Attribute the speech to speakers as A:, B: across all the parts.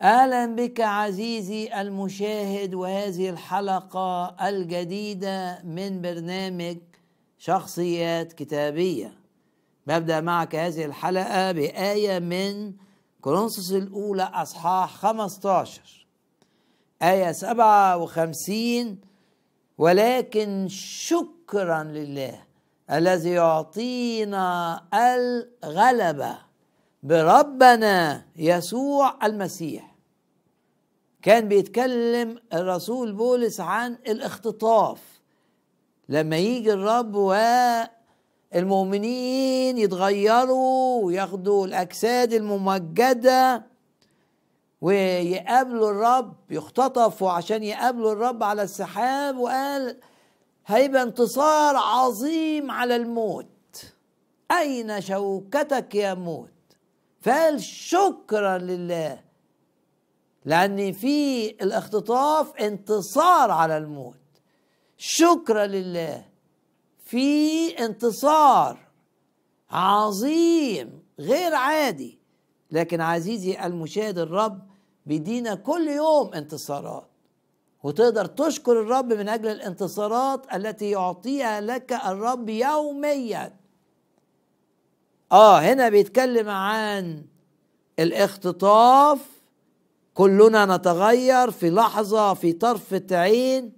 A: اهلا بك عزيزي المشاهد وهذه الحلقه الجديده من برنامج شخصيات كتابيه ببدا معك هذه الحلقه بايه من كورنثوس الاولى اصحاح 15 ايه 57 ولكن شكرا لله الذي يعطينا الغلبه بربنا يسوع المسيح كان بيتكلم الرسول بولس عن الاختطاف لما يجي الرب والمؤمنين يتغيروا وياخدوا الاجساد الممجده ويقابلوا الرب يختطفوا عشان يقابلوا الرب على السحاب وقال هيبقى انتصار عظيم على الموت أين شوكتك يا موت فقال شكرا لله لأن في الاختطاف انتصار على الموت شكرا لله في انتصار عظيم غير عادي لكن عزيزي المشاهد الرب بيدينا كل يوم انتصارات وتقدر تشكر الرب من اجل الانتصارات التي يعطيها لك الرب يوميا اه هنا بيتكلم عن الاختطاف كلنا نتغير في لحظه في طرفه عين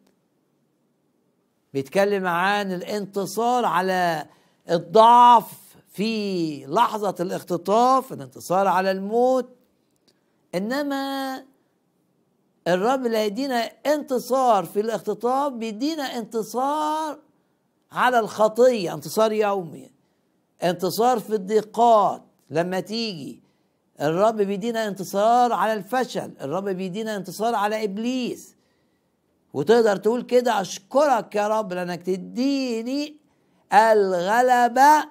A: بيتكلم عن الانتصار على الضعف في لحظه الاختطاف الانتصار على الموت انما الرب اللي هيدينا انتصار في الاختطاف بيدينا انتصار على الخطيه انتصار يومي انتصار في الضيقات لما تيجي الرب بيدينا انتصار على الفشل الرب بيدينا انتصار على ابليس وتقدر تقول كده اشكرك يا رب لانك تديني الغلبه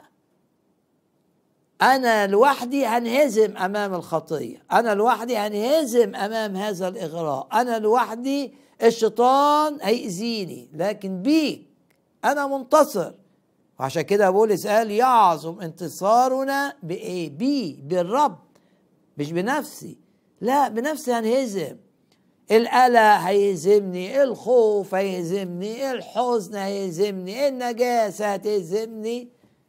A: انا لوحدي هنهزم امام الخطيه انا لوحدي هنهزم امام هذا الاغراء انا لوحدي الشيطان هيأذيني لكن بيك انا منتصر وعشان كده بولس قال يعظم انتصارنا بايه بي بالرب مش بنفسي لا بنفسي هنهزم القلق هيهزمني الخوف هيهزمني الحزن هيهزمني النجاسه هتهزمني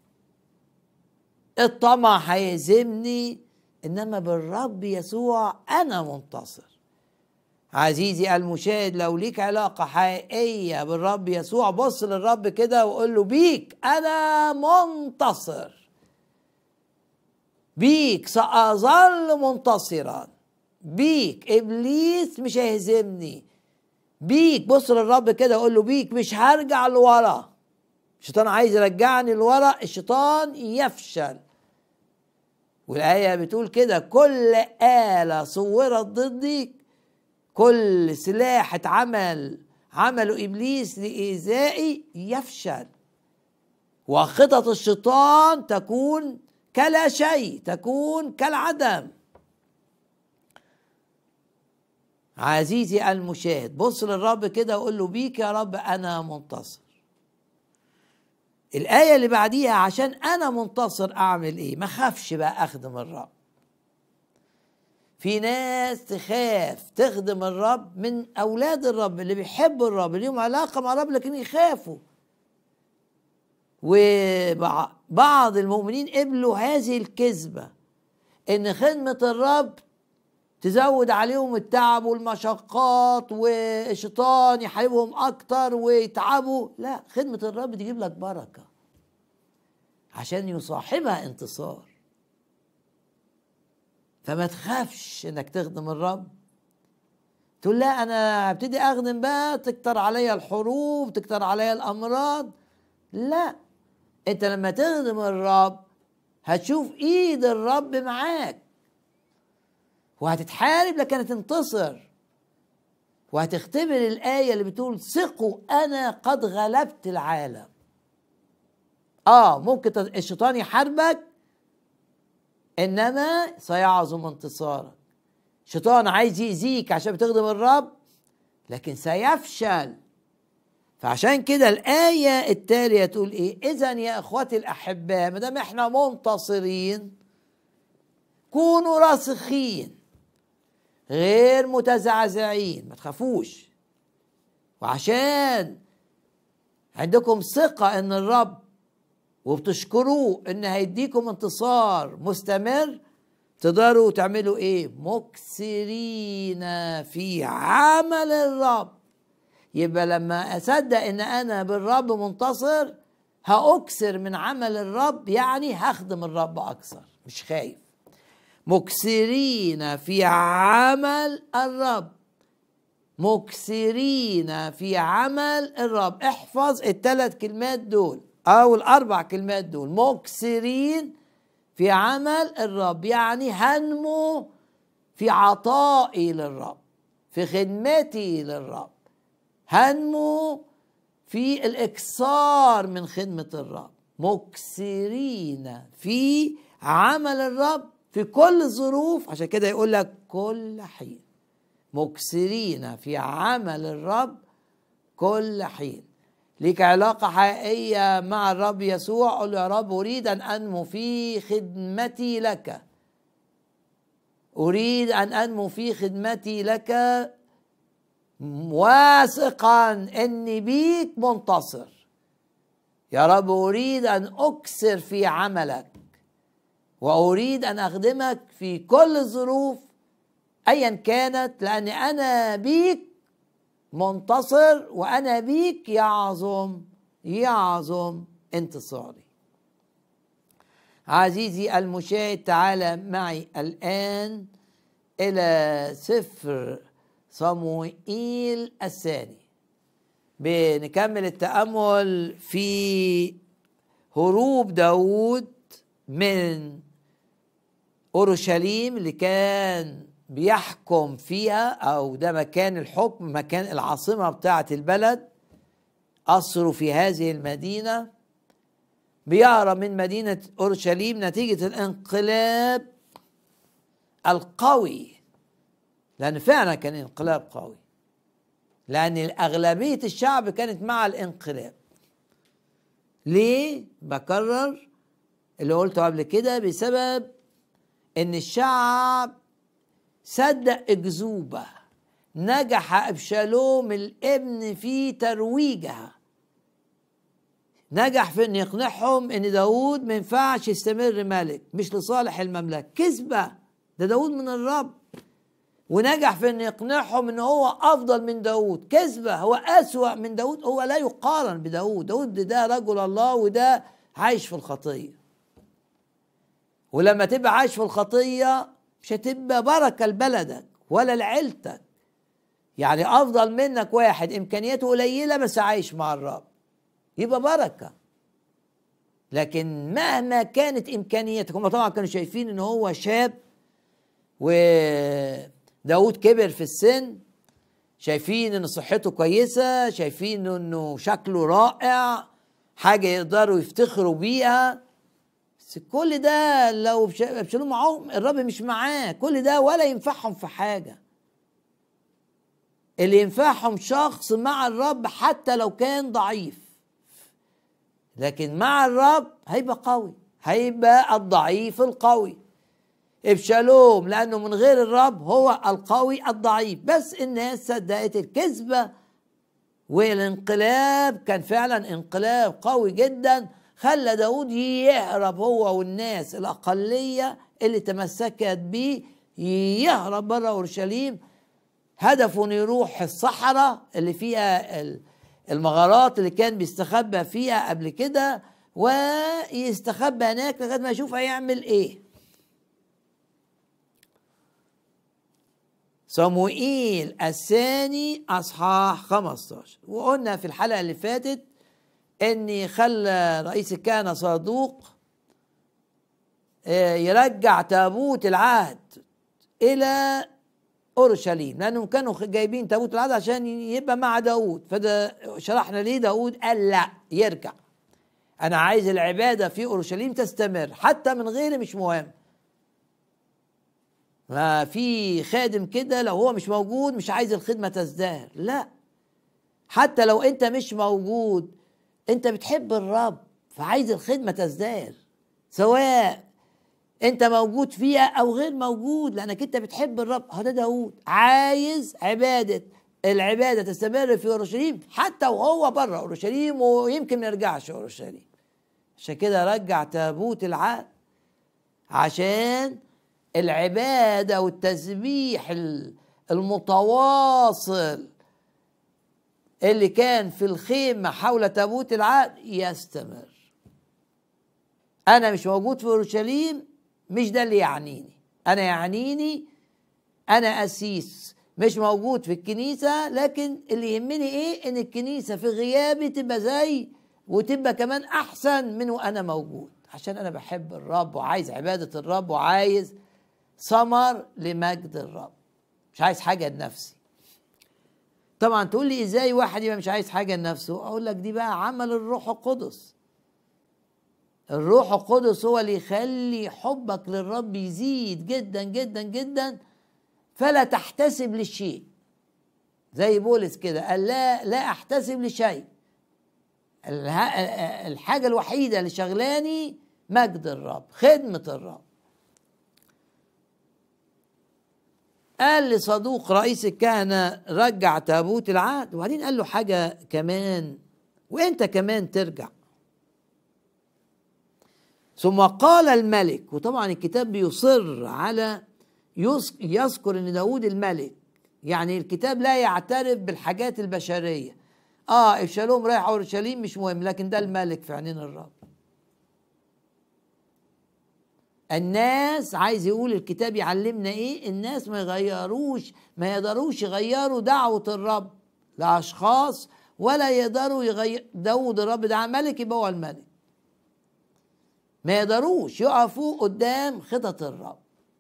A: الطمع هيهزمني انما بالرب يسوع انا منتصر عزيزي المشاهد لو ليك علاقة حقيقية بالرب يسوع بص للرب كده وقول له بيك أنا منتصر بيك سأظل منتصرا بيك إبليس مش هيهزمني بيك بص للرب كده وقول له بيك مش هرجع لورا الشيطان عايز يرجعني لورا الشيطان يفشل والآية بتقول كده كل آلة صورت ضدي كل سلاح اتعمل عمله إبليس لإيذائي يفشل وخطط الشيطان تكون كلا شيء تكون كالعدم عزيزي المشاهد بص للرب كده وقول له بيك يا رب أنا منتصر الآية اللي بعديها عشان أنا منتصر أعمل إيه؟ ما خافش بقى أخدم الرب. في ناس تخاف تخدم الرب من أولاد الرب اللي بيحبوا الرب اللي لهم علاقة مع الرب لكن يخافوا. وبعض المؤمنين قبلوا هذه الكذبة إن خدمة الرب تزود عليهم التعب والمشقات والشيطان يحاربهم اكتر ويتعبوا لا خدمة الرب تجيب لك بركة عشان يصاحبها انتصار فما تخافش انك تخدم الرب تقول لا انا هبتدي اخدم بقى تكتر عليا الحروب تكتر عليا الامراض لا انت لما تخدم الرب هتشوف ايد الرب معاك وهتتحارب لكن هتنتصر وهتختبر الآية اللي بتقول ثقوا أنا قد غلبت العالم آه ممكن الشيطان يحاربك إنما سيعظم انتصارك الشيطان عايز يأذيك عشان بتخدم الرب لكن سيفشل فعشان كده الآية التالية تقول إيه؟ إذا يا إخوتي الأحباء ما دام إحنا منتصرين كونوا راسخين غير متزعزعين ما تخافوش وعشان عندكم ثقة ان الرب وبتشكروه ان هيديكم انتصار مستمر تقدروا تعملوا ايه مكسرين في عمل الرب يبقى لما اصدق ان انا بالرب منتصر هاكسر من عمل الرب يعني هخدم الرب اكثر مش خايف مكسرين في عمل الرب مكسرين في عمل الرب احفظ الثلاث كلمات دول او الاربع كلمات دول مكسرين في عمل الرب يعني هنمو في عطائي للرب في خدمتي للرب هنمو في الاكثار من خدمه الرب مكسرين في عمل الرب في كل الظروف عشان كده يقول لك كل حين مكسرين في عمل الرب كل حين ليك علاقة حقيقية مع الرب يسوع قل له يا رب أريد أن أنمو في خدمتي لك أريد أن أنمو في خدمتي لك واثقا أني بيك منتصر يا رب أريد أن أكسر في عملك وأريد أن أخدمك في كل الظروف أيا كانت لأن أنا بيك منتصر وأنا بيك يعظم يعظم انتصاري عزيزي المشاهد تعال معي الآن إلى سفر صموئيل الثاني بنكمل التأمل في هروب داود من أورشليم اللي كان بيحكم فيها او ده مكان الحكم مكان العاصمه بتاعه البلد قصره في هذه المدينه بيهرب من مدينه اورشليم نتيجه الانقلاب القوي لان فعلا كان انقلاب قوي لان اغلبيه الشعب كانت مع الانقلاب ليه بكرر اللي قلته قبل كده بسبب ان الشعب صدق اكذوبه نجح ابشالوم الابن في ترويجها نجح في ان يقنعهم ان داود ما ينفعش يستمر ملك مش لصالح المملكه كذبه ده داود من الرب ونجح في ان يقنعهم ان هو افضل من داود كذبه هو اسوا من داود هو لا يقارن بداود داود ده رجل الله وده عايش في الخطيه ولما تبقى عايش في الخطيه مش هتبقى بركة لبلدك ولا لعيلتك يعني أفضل منك واحد إمكانياته قليلة بس عايش مع الرب يبقى بركة لكن مهما كانت إمكانياتك هم طبعا كانوا شايفين إن هو شاب وداود كبر في السن شايفين ان صحته كويسه شايفين انه شكله رائع حاجه يقدروا يفتخروا بيها بس كل ده لو ابشالوم معاهم الرب مش معاه كل ده ولا ينفعهم في حاجه اللي ينفعهم شخص مع الرب حتى لو كان ضعيف لكن مع الرب هيبقى قوي هيبقى الضعيف القوي ابشالوم لانه من غير الرب هو القوي الضعيف بس الناس صدقت الكذبه والانقلاب كان فعلا انقلاب قوي جدا خلى داود يهرب هو والناس الأقلية اللي تمسكت بيه يهرب بره أورشليم هدفه انه يروح الصحراء اللي فيها المغارات اللي كان بيستخبى فيها قبل كده ويستخبى هناك لغايه ما يشوف هيعمل ايه صموئيل الثاني اصحاح 15 وقلنا في الحلقه اللي فاتت اني خلى رئيس الكهنه صادوق آه، يرجع تابوت العهد الى اورشليم لانهم كانوا جايبين تابوت العهد عشان يبقى مع داود فده شرحنا ليه داود قال لا يرجع انا عايز العباده في اورشليم تستمر حتى من غيري مش مهم ما في خادم كده لو هو مش موجود مش عايز الخدمه تزدهر لا حتى لو انت مش موجود انت بتحب الرب فعايز الخدمه تزداد سواء انت موجود فيها او غير موجود لانك انت بتحب الرب هذا داود عايز عباده العباده تستمر في اورشليم حتى وهو بره اورشليم ويمكن ما يرجعش اورشليم عشان كده رجع تابوت العهد عشان العباده والتسبيح المتواصل اللي كان في الخيمه حول تابوت العهد يستمر انا مش موجود في اورشليم مش ده اللي يعنيني انا يعنيني انا اسيس مش موجود في الكنيسه لكن اللي يهمني ايه ان الكنيسه في غيابي تبقى زي وتبقى كمان احسن من وانا موجود عشان انا بحب الرب وعايز عباده الرب وعايز ثمر لمجد الرب مش عايز حاجه لنفسي طبعا تقول لي ازاي واحد يبقى مش عايز حاجه لنفسه اقول لك دي بقى عمل الروح القدس الروح القدس هو اللي يخلي حبك للرب يزيد جدا جدا جدا فلا تحتسب للشيء زي بولس كده قال لا لا احتسب لشيء الحاجه الوحيده اللي شغلاني مجد الرب خدمه الرب قال لصدوق رئيس الكهنة رجع تابوت العهد وبعدين قال له حاجة كمان وانت كمان ترجع ثم قال الملك وطبعا الكتاب بيصر على يذكر ان داود الملك يعني الكتاب لا يعترف بالحاجات البشريه اه ابشالوم رايح اورشليم مش مهم لكن ده الملك في عينين الرب الناس عايز يقول الكتاب يعلمنا ايه الناس ما يغيروش ما يقدروش يغيروا دعوه الرب لاشخاص ولا يقدروا يغير داود الرب ده ملك يبقى هو الملك ما يقدروش يقفوا قدام خطط الرب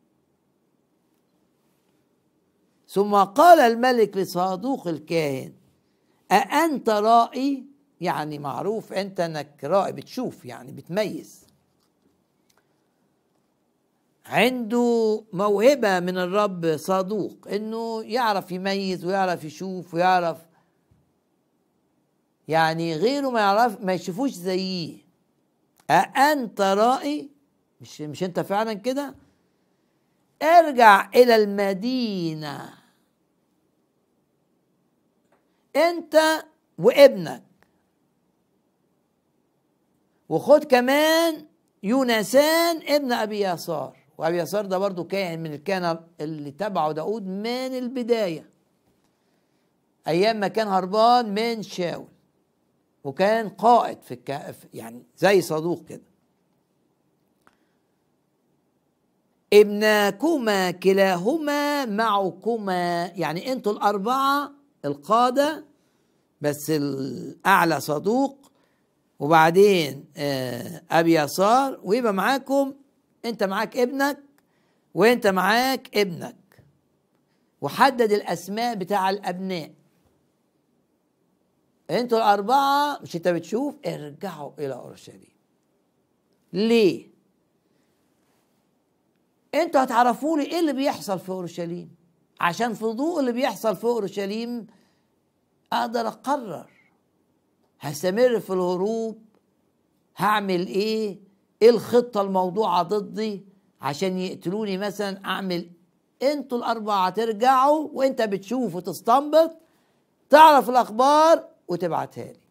A: ثم قال الملك لصادوق الكاهن أأنت رائي يعني معروف أنت أنك رائي بتشوف يعني بتميز عنده موهبة من الرب صادوق أنه يعرف يميز ويعرف يشوف ويعرف يعني غيره ما يعرف ما يشوفوش زيه أأنت رائي مش مش أنت فعلا كده ارجع إلى المدينة أنت وابنك وخد كمان يونسان ابن أبي يسار وأبي يسار ده برضو كان من الكهنة اللي تبعه داود من البداية أيام ما كان هربان من شاول وكان قائد في الك... يعني زي صدوق كده ابناكما كلاهما معكما يعني انتوا الاربعه القاده بس الاعلى صدوق وبعدين آه، ابي يسار ويبقى معاكم انت معاك ابنك وانت معاك ابنك وحدد الاسماء بتاع الابناء انتوا الاربعه مش انت بتشوف ارجعوا الى اورشليم ليه انتوا هتعرفوا لي ايه اللي بيحصل في اورشليم عشان في ضوء اللي بيحصل في اورشليم اقدر اقرر هستمر في الهروب هعمل ايه ايه الخطه الموضوعه ضدي عشان يقتلوني مثلا اعمل انتوا الاربعه ترجعوا وانت بتشوف وتستنبط تعرف الاخبار وتبعتها لي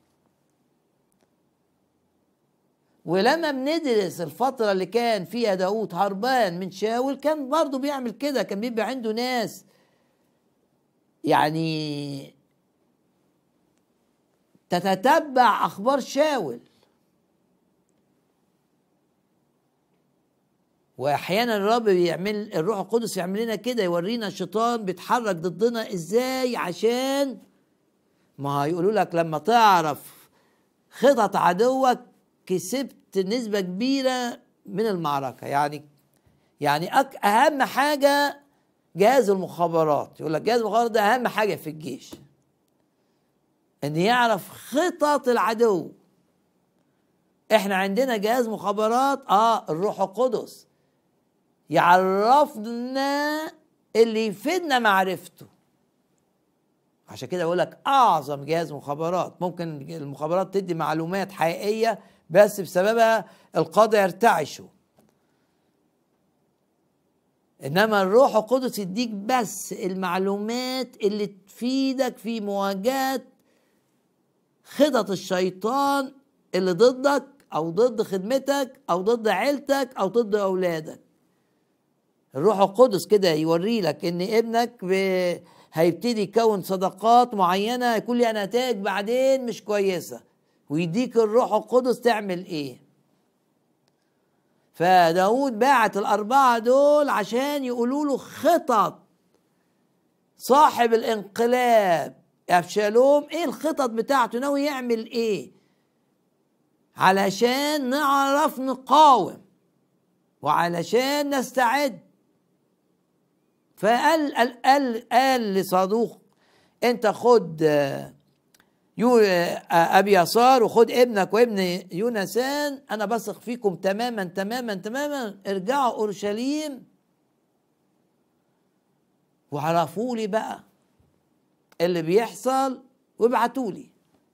A: ولما بندرس الفترة اللي كان فيها داود هربان من شاول كان برضه بيعمل كده كان بيبقى عنده ناس يعني تتتبع أخبار شاول واحيانا الرب بيعمل الروح القدس يعمل لنا كده يورينا الشيطان بيتحرك ضدنا ازاي عشان ما هيقولوا لك لما تعرف خطط عدوك كسبت نسبة كبيرة من المعركة يعني يعني أك أهم حاجة جهاز المخابرات يقول لك جهاز المخابرات ده أهم حاجة في الجيش إن يعرف خطط العدو احنا عندنا جهاز مخابرات اه الروح القدس يعرفنا اللي يفيدنا معرفته عشان كده بقول لك اعظم جهاز مخابرات ممكن المخابرات تدي معلومات حقيقيه بس بسببها القاده يرتعشوا انما الروح القدس يديك بس المعلومات اللي تفيدك في مواجهه خطط الشيطان اللي ضدك او ضد خدمتك او ضد عيلتك او ضد اولادك الروح القدس كده يوري لك ان ابنك هيبتدي يكون صداقات معينه يكون لها نتائج بعدين مش كويسه ويديك الروح القدس تعمل ايه فداود باعت الأربعة دول عشان يقولوا له خطط صاحب الانقلاب أبشالوم إيه الخطط بتاعته ناوي يعمل إيه علشان نعرف نقاوم وعلشان نستعد فقال قال قال, قال لصدوق انت خد يو ابي يسار وخد ابنك وابن يونسان انا بثق فيكم تماما تماما تماما ارجعوا اورشليم وعرفوا لي بقى اللي بيحصل وابعتوا لي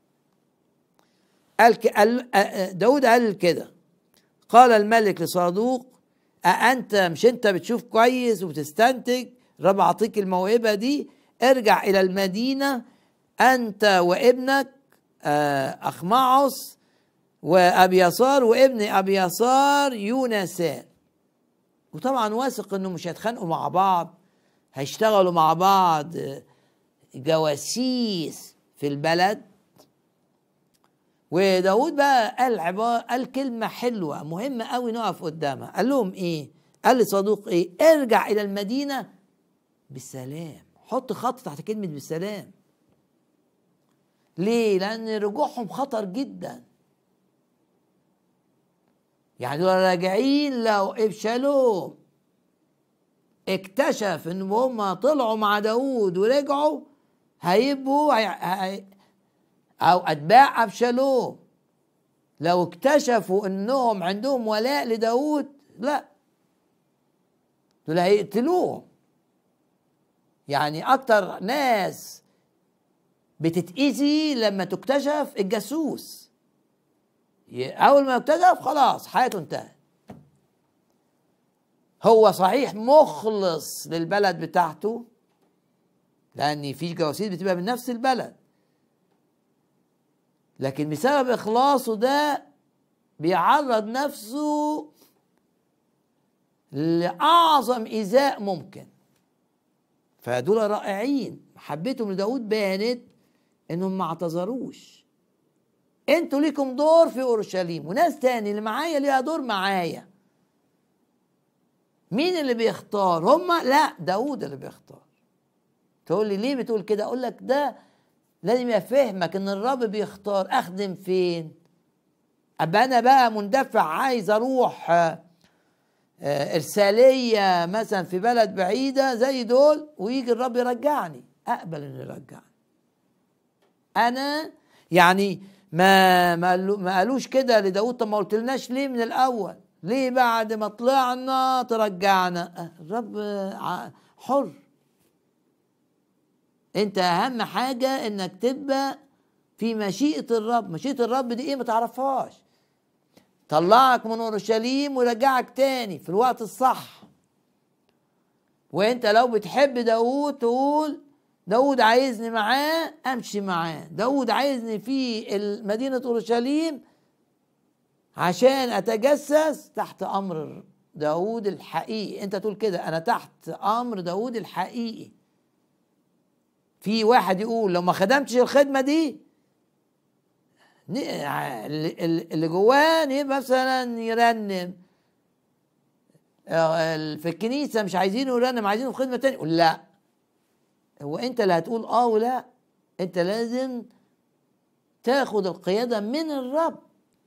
A: قال داود قال كده قال الملك لصادوق أأنت مش أنت بتشوف كويس وبتستنتج رب أعطيك الموهبة دي ارجع إلى المدينة أنت وابنك آه، أخمعص وأبيصار وابن أبيصار يونسان وطبعا واثق انه مش هيتخانقوا مع بعض هيشتغلوا مع بعض جواسيس في البلد وداود بقى قال عبارة قال كلمة حلوة مهمة قوي نقف قدامها قال لهم ايه قال لصدوق ايه ارجع الى المدينة بالسلام حط خط تحت كلمة بالسلام ليه لان رجوعهم خطر جدا يعني دول راجعين لو ابشالوم اكتشف ان هم طلعوا مع داود ورجعوا هيبقوا هي... هي... او اتباع ابشالوم لو اكتشفوا انهم عندهم ولاء لداود لا دول هيقتلوهم يعني اكتر ناس بتتأذي لما تكتشف الجاسوس اول ما يكتشف خلاص حياته انتهت هو صحيح مخلص للبلد بتاعته لان في جواسيس بتبقى من نفس البلد لكن بسبب اخلاصه ده بيعرض نفسه لاعظم ايذاء ممكن فدول رائعين محبتهم لداود بانت انهم ما اعتذروش انتوا ليكم دور في اورشليم وناس تاني اللي معايا ليها دور معايا مين اللي بيختار هما لا داود اللي بيختار تقول لي ليه بتقول كده اقول لك ده لازم يفهمك ان الرب بيختار اخدم فين ابقى انا بقى مندفع عايز اروح آه، ارساليه مثلا في بلد بعيده زي دول ويجي الرب يرجعني اقبل انه يرجعني انا يعني ما ما قالوش كده لداود طب ما قلتلناش ليه من الاول ليه بعد ما طلعنا ترجعنا الرب حر انت اهم حاجة انك تبقى في مشيئة الرب مشيئة الرب دي ايه ما تعرفهاش طلعك من اورشليم ورجعك تاني في الوقت الصح وانت لو بتحب داود تقول داود عايزني معاه امشي معاه داود عايزني في مدينة اورشليم عشان اتجسس تحت امر داود الحقيقي انت تقول كده انا تحت امر داود الحقيقي في واحد يقول لو ما خدمتش الخدمة دي اللي جواه مثلا يرنم في الكنيسة مش عايزينه يرنم عايزينه في خدمة تانية يقول لا هو انت اللي هتقول اه ولا انت لازم تاخد القيادة من الرب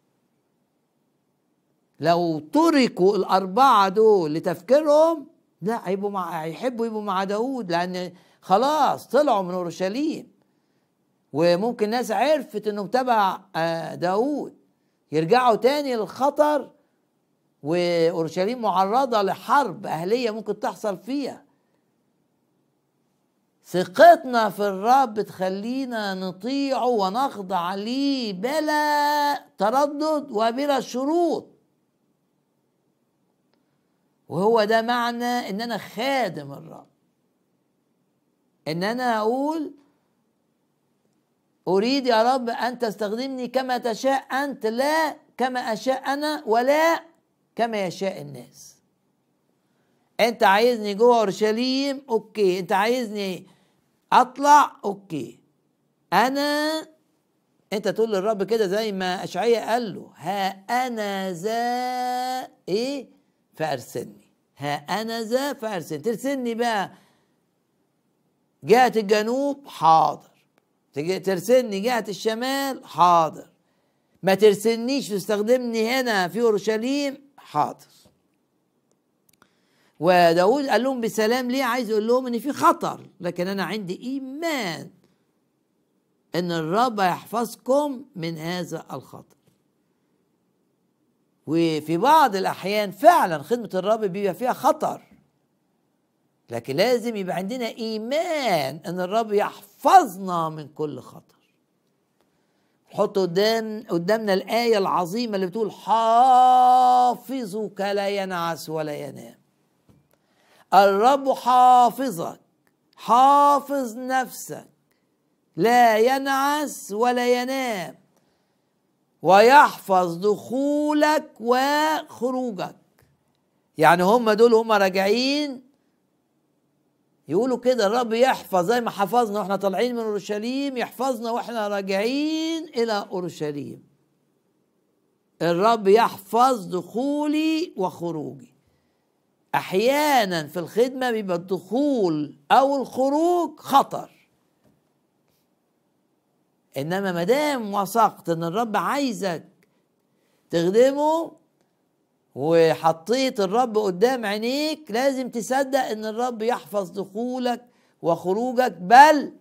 A: لو تركوا الأربعة دول لتفكيرهم لا هيبقوا مع هيحبوا يبقوا مع داود لأن خلاص طلعوا من أورشليم وممكن ناس عرفت انهم تبع آه، داود يرجعوا تاني للخطر وأورشليم معرضة لحرب أهلية ممكن تحصل فيها ثقتنا في الرب تخلينا نطيعه ونخضع ليه بلا تردد وبلا شروط وهو ده معنى ان انا خادم الرب ان انا اقول اريد يا رب ان تستخدمني كما تشاء انت لا كما اشاء انا ولا كما يشاء الناس انت عايزني جوه اورشليم اوكي انت عايزني اطلع اوكي انا انت تقول للرب كده زي ما اشعياء قال له ها انا ذا ايه فارسلني ها انا ذا فارسلني ترسلني بقى جهه الجنوب حاضر ترسلني جهه الشمال حاضر ما ترسلنيش تستخدمني هنا في اورشليم حاضر وداود قال لهم بسلام ليه عايز يقول لهم ان في خطر لكن انا عندي ايمان ان الرب يحفظكم من هذا الخطر وفي بعض الاحيان فعلا خدمه الرب بيبقى فيها خطر لكن لازم يبقى عندنا ايمان ان الرب يحفظنا من كل خطر حط قدام قدامنا الايه العظيمه اللي بتقول حافظك لا ينعس ولا ينام الرب حافظك حافظ نفسك لا ينعس ولا ينام ويحفظ دخولك وخروجك يعني هم دول هم راجعين يقولوا كده الرب يحفظ زي ما حفظنا واحنا طالعين من اورشليم يحفظنا واحنا راجعين الى اورشليم الرب يحفظ دخولي وخروجي احيانا في الخدمه بيبقى الدخول او الخروج خطر انما ما دام وثقت ان الرب عايزك تخدمه وحطيت الرب قدام عينيك لازم تصدق ان الرب يحفظ دخولك وخروجك بل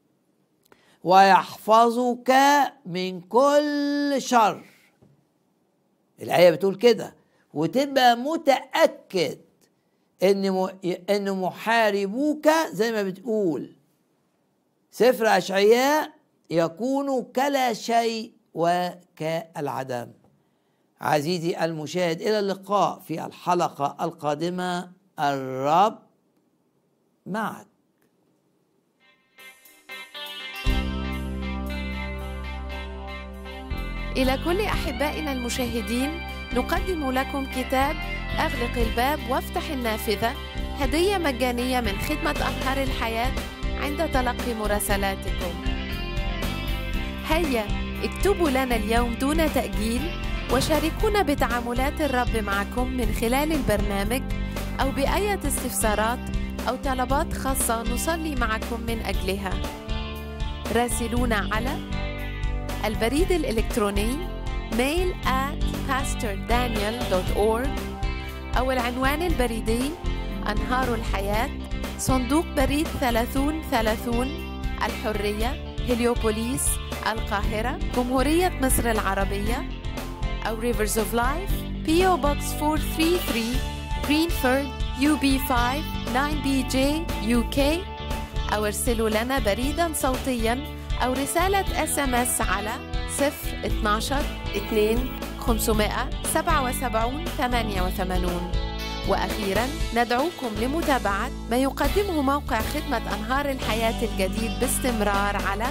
A: ويحفظك من كل شر الآية بتقول كده وتبقى متأكد ان ان محاربوك زي ما بتقول سفر اشعياء يكون كلا شيء وكالعدم عزيزي المشاهد الى اللقاء في الحلقه القادمه الرب معك
B: إلى كل أحبائنا المشاهدين نقدم لكم كتاب أغلق الباب وافتح النافذة هدية مجانية من خدمة أنهار الحياة عند تلقي مراسلاتكم هيا اكتبوا لنا اليوم دون تأجيل وشاركونا بتعاملات الرب معكم من خلال البرنامج أو بأية استفسارات أو طلبات خاصة نصلي معكم من أجلها راسلونا على البريد الإلكتروني mail at pastordaniel.org أو العنوان البريدي أنهار الحياة صندوق بريد 3030 الحرية هليوبوليس القاهرة جمهورية مصر العربية أو Rivers of Life PO Box 433 Greenford UB5 9BJ UK أو ارسلوا لنا بريدا صوتيا أو رسالة اس ام اس على 012 2 577 88 وأخيرا ندعوكم لمتابعة ما يقدمه موقع خدمة أنهار الحياة الجديد باستمرار على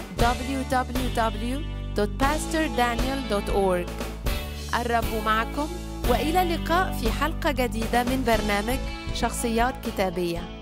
B: www.pastordaniel.org الرب معكم وإلى اللقاء في حلقة جديدة من برنامج شخصيات كتابية